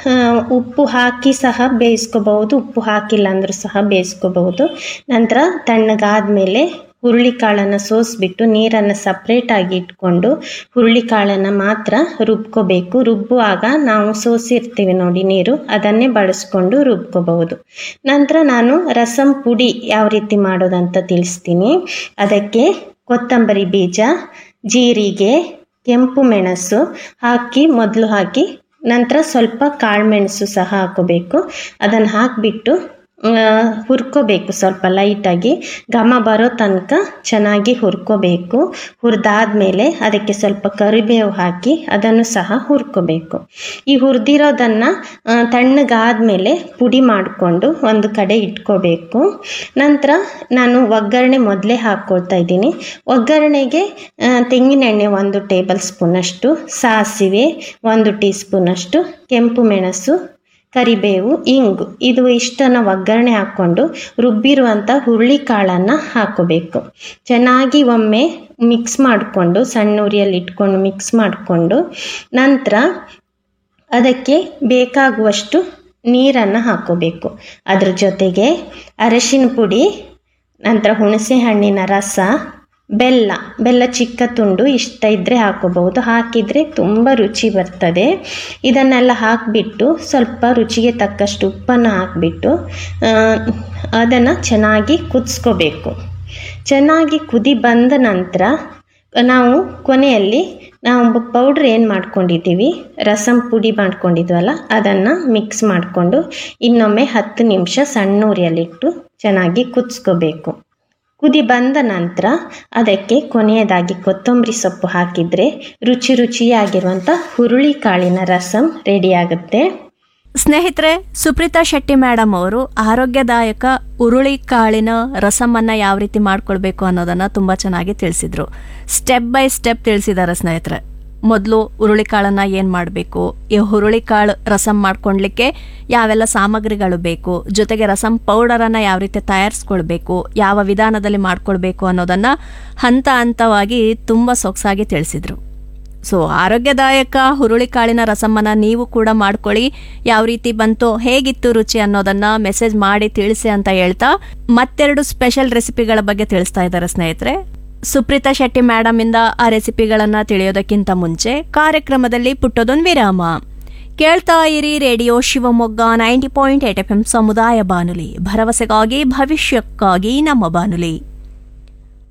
ಆ, ಉಪ್ಪು ಹಾಕಿ ಸಹ ಬೇಯಿಸ್ಕೋಬಹುದು ಉಪ್ಪು ಹಾಕಿಲ್ಲ ಅಂದರೂ ಸಹ ಬೇಯಿಸ್ಕೋಬಹುದು ನಂತರ ತಣ್ಣಗಾದ್ಮೇಲೆ ಹುರುಳಿಕಾಳನ್ನು ಸೋಸಿಬಿಟ್ಟು ನೀರನ್ನು ಸಪ್ರೇಟಾಗಿ ಇಟ್ಕೊಂಡು ಹುರುಳಿಕಾಳನ್ನು ಮಾತ್ರ ರುಬ್ಕೋಬೇಕು ರುಬ್ಬುವಾಗ ನಾವು ಸೋಸಿರ್ತೀವಿ ನೋಡಿ ನೀರು ಅದನ್ನೇ ಬಳಸ್ಕೊಂಡು ರುಬ್ಕೋಬಹುದು ನಂತರ ನಾನು ರಸಂ ಪುಡಿ ಯಾವ ರೀತಿ ಮಾಡೋದಂತ ತಿಳಿಸ್ತೀನಿ ಅದಕ್ಕೆ ಕೊತ್ತಂಬರಿ ಬೀಜ ಜೀರಿಗೆ ಕೆಂಪು ಮೆಣಸು ಹಾಕಿ ಮೊದಲು ಹಾಕಿ ನಂತರ ಸ್ವಲ್ಪ ಕಾಳುಮೆಣಸು ಸಹ ಹಾಕೋಬೇಕು ಅದನ್ನು ಹಾಕಿಬಿಟ್ಟು ಹುರ್ಕೋಬೇಕು ಸ್ವಲ್ಪ ಲೈಟಾಗಿ ಘಮ ಬರೋ ತನಕ ಚೆನ್ನಾಗಿ ಹುರ್ಕೋಬೇಕು ಹುರಿದಾದ್ಮೇಲೆ ಅದಕ್ಕೆ ಸ್ವಲ್ಪ ಕರಿಬೇವು ಹಾಕಿ ಅದನ್ನು ಸಹ ಹುರ್ಕೋಬೇಕು ಈ ಹುರಿದಿರೋದನ್ನು ತಣ್ಣಗಾದ್ಮೇಲೆ ಪುಡಿ ಮಾಡಿಕೊಂಡು ಒಂದು ಕಡೆ ಇಟ್ಕೋಬೇಕು ನಂತರ ನಾನು ಒಗ್ಗರಣೆ ಮೊದಲೇ ಹಾಕ್ಕೊಳ್ತಾ ಇದ್ದೀನಿ ಒಗ್ಗರಣೆಗೆ ಆ, ತೆಂಗಿನೆಣ್ಣೆ ಒಂದು ಟೇಬಲ್ ಸ್ಪೂನಷ್ಟು ಸಾಸಿವೆ ಒಂದು ಟೀ ಸ್ಪೂನಷ್ಟು ಕೆಂಪು ಮೆಣಸು ಕರಿಬೇವು ಇಂಗು ಇದು ಇಷ್ಟನ್ನು ಒಗ್ಗರಣೆ ಹಾಕ್ಕೊಂಡು ರುಬ್ಬಿರುವಂಥ ಹುರುಳಿಕಾಳನ್ನು ಹಾಕೋಬೇಕು ಚೆನ್ನಾಗಿ ಒಮ್ಮೆ ಮಿಕ್ಸ್ ಮಾಡಿಕೊಂಡು ಸಣ್ಣ ಉರಿಯಲ್ಲಿ ಇಟ್ಕೊಂಡು ಮಿಕ್ಸ್ ಮಾಡಿಕೊಂಡು ನಂತರ ಅದಕ್ಕೆ ಬೇಕಾಗುವಷ್ಟು ನೀರನ್ನು ಹಾಕೋಬೇಕು ಅದ್ರ ಜೊತೆಗೆ ಅರಶಿನ ಪುಡಿ ನಂತರ ಹುಣಸೆ ಹಣ್ಣಿನ ರಸ ಬೆಲ್ಲ ಬೆಲ್ಲ ಚಿಕ್ಕ ತುಂಡು ಇಷ್ಟ ಇದ್ದರೆ ಹಾಕೋಬಹುದು ಹಾಕಿದರೆ ತುಂಬ ರುಚಿ ಬರ್ತದೆ ಇದನ್ನೆಲ್ಲ ಹಾಕಿಬಿಟ್ಟು ಸ್ವಲ್ಪ ರುಚಿಗೆ ತಕ್ಕಷ್ಟು ಉಪ್ಪನ್ನು ಹಾಕಿಬಿಟ್ಟು ಅದನ್ನು ಚೆನ್ನಾಗಿ ಕುದಿಸ್ಕೋಬೇಕು ಚೆನ್ನಾಗಿ ಕುದಿ ಬಂದ ನಂತರ ನಾವು ಕೊನೆಯಲ್ಲಿ ನಾವು ಪೌಡ್ರ್ ಏನು ಮಾಡ್ಕೊಂಡಿದ್ದೀವಿ ರಸಂ ಪುಡಿ ಮಾಡ್ಕೊಂಡಿದ್ವಲ್ಲ ಅದನ್ನು ಮಿಕ್ಸ್ ಮಾಡಿಕೊಂಡು ಇನ್ನೊಮ್ಮೆ ಹತ್ತು ನಿಮಿಷ ಸಣ್ಣ ಉರಿಯಲ್ಲಿಟ್ಟು ಚೆನ್ನಾಗಿ ಕುದಿಸ್ಕೋಬೇಕು ಕುದಿ ಬಂದ ನಂತರ ಅದಕ್ಕೆ ಕೊನೆಯದಾಗಿ ಕೊತ್ತಂಬರಿ ಸೊಪ್ಪು ಹಾಕಿದರೆ ರುಚಿ ರುಚಿಯಾಗಿರುವಂಥ ಹುರುಳಿ ಕಾಳಿನ ರಸಂ ರೆಡಿಯಾಗುತ್ತೆ ಸ್ನೇಹಿತರೆ ಸುಪ್ರೀತಾ ಶೆಟ್ಟಿ ಮೇಡಮ್ ಅವರು ಆರೋಗ್ಯದಾಯಕ ಉರುಳಿ ಕಾಳಿನ ರಸಮನ್ನ ಯಾವ ರೀತಿ ಮಾಡ್ಕೊಳ್ಬೇಕು ಅನ್ನೋದನ್ನ ತುಂಬಾ ಚೆನ್ನಾಗಿ ತಿಳಿಸಿದ್ರು ಸ್ಟೆಪ್ ಬೈ ಸ್ಟೆಪ್ ತಿಳಿಸಿದ್ದಾರೆ ಸ್ನೇಹಿತರೆ ಮೊದಲು ಹುರುಳಿಕಾಳನ್ನ ಏನು ಮಾಡಬೇಕು ಈ ಹುರುಳಿಕಾಳು ರಸಂ ಮಾಡ್ಕೊಳ್ಲಿಕ್ಕೆ ಯಾವೆಲ್ಲ ಸಾಮಗ್ರಿಗಳು ಬೇಕು ಜೊತೆಗೆ ರಸಂ ಪೌಡರನ್ನು ಯಾವ ರೀತಿ ತಯಾರಿಸ್ಕೊಳ್ಬೇಕು ಯಾವ ವಿಧಾನದಲ್ಲಿ ಮಾಡ್ಕೊಳ್ಬೇಕು ಅನ್ನೋದನ್ನ ಹಂತ ಹಂತವಾಗಿ ತುಂಬ ಸೊಗಸಾಗಿ ತಿಳಿಸಿದ್ರು ಸೊ ಆರೋಗ್ಯದಾಯಕ ಹುರುಳಿಕಾಳಿನ ರಸಮ್ಮನ ನೀವು ಕೂಡ ಮಾಡ್ಕೊಳ್ಳಿ ಯಾವ ರೀತಿ ಬಂತು ಹೇಗಿತ್ತು ರುಚಿ ಅನ್ನೋದನ್ನ ಮೆಸೇಜ್ ಮಾಡಿ ತಿಳಿಸಿ ಅಂತ ಹೇಳ್ತಾ ಮತ್ತೆರಡು ಸ್ಪೆಷಲ್ ರೆಸಿಪಿಗಳ ಬಗ್ಗೆ ತಿಳಿಸ್ತಾ ಇದ್ದಾರೆ ಸ್ನೇಹಿತರೆ ಸುಪ್ರೀತಾ ಶೆಟ್ಟಿ ಮೇಡಮ್ ಇಂದ ಆ ರೆಸಿಪಿಗಳನ್ನ ತಿಳಿಯೋದಕ್ಕಿಂತ ಮುಂಚೆ ಕಾರ್ಯಕ್ರಮದಲ್ಲಿ ಪುಟ್ಟದೊಂದು ವಿರಾಮ ಕೇಳ್ತಾ ಇರಿ radio Shivamogga ninety point eight F M ಸಮುದಾಯ ಬಾನುಲಿ ಭರವಸೆಗಾಗಿ ಭವಿಷ್ಯಕ್ಕಾಗಿ ನಮ್ಮ ಬಾನುಲಿ